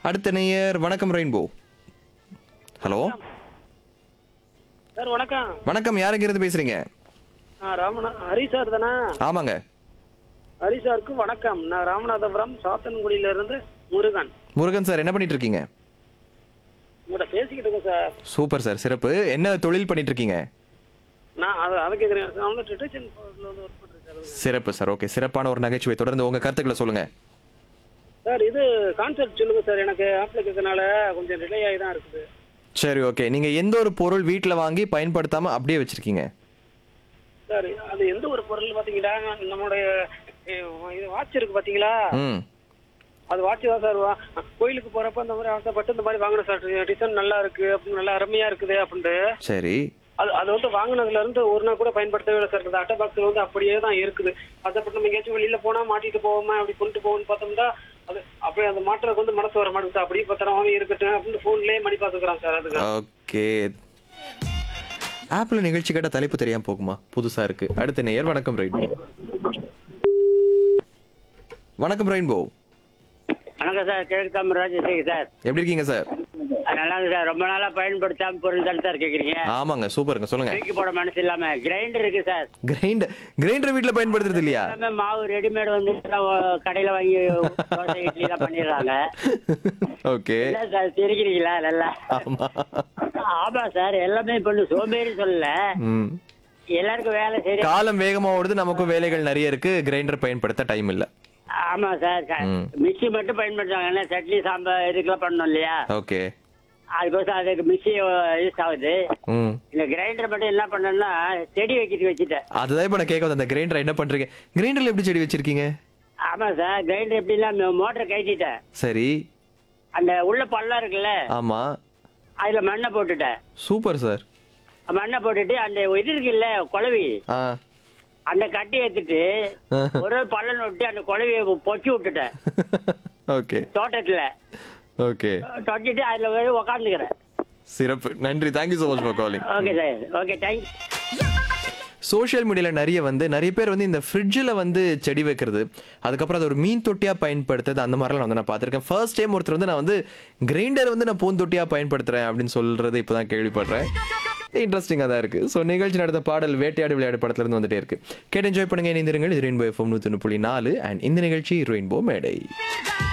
அடுத்த நேயர் வணக்கம் ரெயின்போ ஹலோ சார் வணக்கம் வணக்கம் யாருங்கிறது பேசுறீங்க நான் ராமநா ஹரி சார் தானே ஆமாங்க ஹரி சாருக்கு வணக்கம் நான் ராமநாதபுரம் சாத்தன்குடியில இருந்து முருகன் முருகன் சார் என்ன பண்ணிட்டு இருக்கீங்க உங்கள்கிட்ட பேசிக்கிட்டு இருக்கேன் சார் சூப்பர் சார் சிறப்பு என்ன தொழில் பண்ணிட்டு இருக்கீங்க நான் அதை அதை கேட்குறேன் நான் வந்து டிடெக்ஷன் வந்து ஒர்க் பண்ணுறேன் சார் சிறப்பு சார் ஓகே சிறப்பான ஒரு நகைச்சுவை தொடர்ந்து உங்க கருத்துக்களை சொல்லுங்க சார் இது கான்செப்ட் சொல்லுங்க சார் எனக்கு ஆப்பில் கேட்கறனால கொஞ்சம் டிலே ஆகி தான் இருக்குது சரி ஓகே நீங்க எந்த ஒரு பொருள் வீட்டில் வாங்கி பயன்படுத்தாம அப்படியே வச்சிருக்கீங்க சார் அது எந்த ஒரு பொருள் பார்த்தீங்கன்னா நம்மளுடைய அஹ், இது வாட்ச் இருக்கு பார்த்தீங்களா ம் அது வாட்ச் தான் சார் வா- கோயிலுக்கு போறப்ப அந்த மாதிரி ஆசைப்பட்டு இந்த மாதிரி வாங்கினேன் சார் டிசைன் நல்லா இருக்கு அப்படின்னு நல்லா அருமையா இருக்குது அப்படின்ட்டு சரி அது அது வந்து வாங்கினதுல இருந்து ஒரு நாள் கூட பயன்படுத்தவே இல்லை சார் இந்த அட்டை பாக்ஸ்ல வந்து அப்படியே தான் இருக்குது அதை நம்ம எங்கேயாச்சும் வெளியில போனா மாட்டிட்டு போவோமா அப்படி கொண்டு போவோம்னு பார்த்தோம்னா அது அப்படியே அந்த மாட்டுறதுக்கு வந்து மனசு வர மாட்டேங்குது அப்படியே பத்திரமாவே இருக்கட்டும் அப்படின்னு போன்லயே மணி பார்த்துக்கிறான் சார் அதுக்கு ஓகே ஆப்பிள் நிகழ்ச்சி கேட்ட தலைப்பு தெரியாம போகுமா புதுசா இருக்கு அடுத்த நேயர் வணக்கம் ரெயின்போ வணக்கம் ரெயின்போ வணக்கம் சார் கிழக்கு தமிழ் சார் எப்படி இருக்கீங்க சார் நல்லா இருக்கு சார் ரொம்ப நாளா பயன்படுத்தாம பொருள் தானே சார் கேக்குறீங்க ஆமாங்க சூப்பருங்க சொல்லுங்க தூக்கி போட மனசு இல்லாம கிரைண்டர் இருக்கு சார் கிரைண்டர் கிரைண்டர் வீட்ல பயன்படுத்துறது இல்லையா எல்லாமே மாவு ரெடிமேட் வந்து எல்லாம் கடையில வாங்கி தோசை இட்லி எல்லாம் பண்ணிடுறாங்க ஓகே என்ன சார் சிரிக்கிறீங்களா நல்லா ஆமா ஆமா சார் எல்லாமே இப்ப ஒண்ணும் சோம்பேறி சொல்லல ம் எல்லாருக்கும் வேலை சரி காலம் வேகமா ஓடுது நமக்கும் வேலைகள் நிறைய இருக்கு கிரைண்டர் பயன்படுத்த டைம் இல்ல ஆமா சார் ம். மிக்சி மட்டும் பயன்படுத்துவாங்க என்ன சட்னி சாம்பார் இதுக்கெல்லாம் பண்ணணும் இல்லையா ஓகே அதுக்கோசம் அதுக்கு மிக்சி யூஸ் ஆகுது ம் இந்த கிரைண்டர் மட்டும் என்ன பண்ணேன்னா செடி வைக்கிட்டு வச்சுட்டேன் அதுதான் இப்ப நான் கேட்க வந்தேன் அந்த கிரைண்டர் என்ன பண்றீங்க கிரைண்டர்ல எப்படி செடி வச்சிருக்கீங்க ஆமா சார் கிரைண்டர் எப்படின்னா மோட்டர் கழட்டிட்டேன் சரி அந்த உள்ள பள்ளம் இருக்குல்ல ஆமா அதுல மண்ணை போட்டுட்டேன் சூப்பர் சார் மண்ணை போட்டுட்டு அந்த இது இருக்குல்ல குழவி ஆ அந்த கட்டி எடுத்துட்டு ஒரு பள்ளம் விட்டு அந்த குழவியை பொச்சு விட்டுட்டேன் ஓகே தோட்டத்துல ஓகே தொட்டிட்டு அதுல போய் உக்காந்துக்கிறேன் சிறப்பு நன்றி thank you so much for calling okay sir okay thanks social மீடியால நிறைய வந்து நிறைய பேர் வந்து இந்த ஃப்ரிட்ஜில் வந்து செடி வைக்கிறது அதுக்கப்புறம் அது ஒரு மீன் தொட்டியா பயன்படுத்துறது அந்த மாதிரிலாம் நான் வந்து நான் பார்த்துருக்கேன் ஃபர்ஸ்ட் டைம் ஒருத்தர் வந்து நான் வந்து கிரைண்டர் வந்து நான் பூந்தொட்டியா பயன்படுத்துறேன் அப்படின்னு சொல்றது இப்போதான் கேள்விப்படுறேன் இன்ட்ரெஸ்டிங்காக தான் இருக்கு ஸோ நிகழ்ச்சி நடந்த பாடல் வேட்டையாடு விளையாடு படத்துல இருந்து வந்துட்டே இருக்கு கேட்டு என்ஜாய் பண்ணுங்க இணைந்திருங்கள் இது ரெயின்போ எஃப்எம் நூற்றி புள்ளி நாலு அண்ட் இந்த நிகழ்ச்சி ரெயின்போ மேடை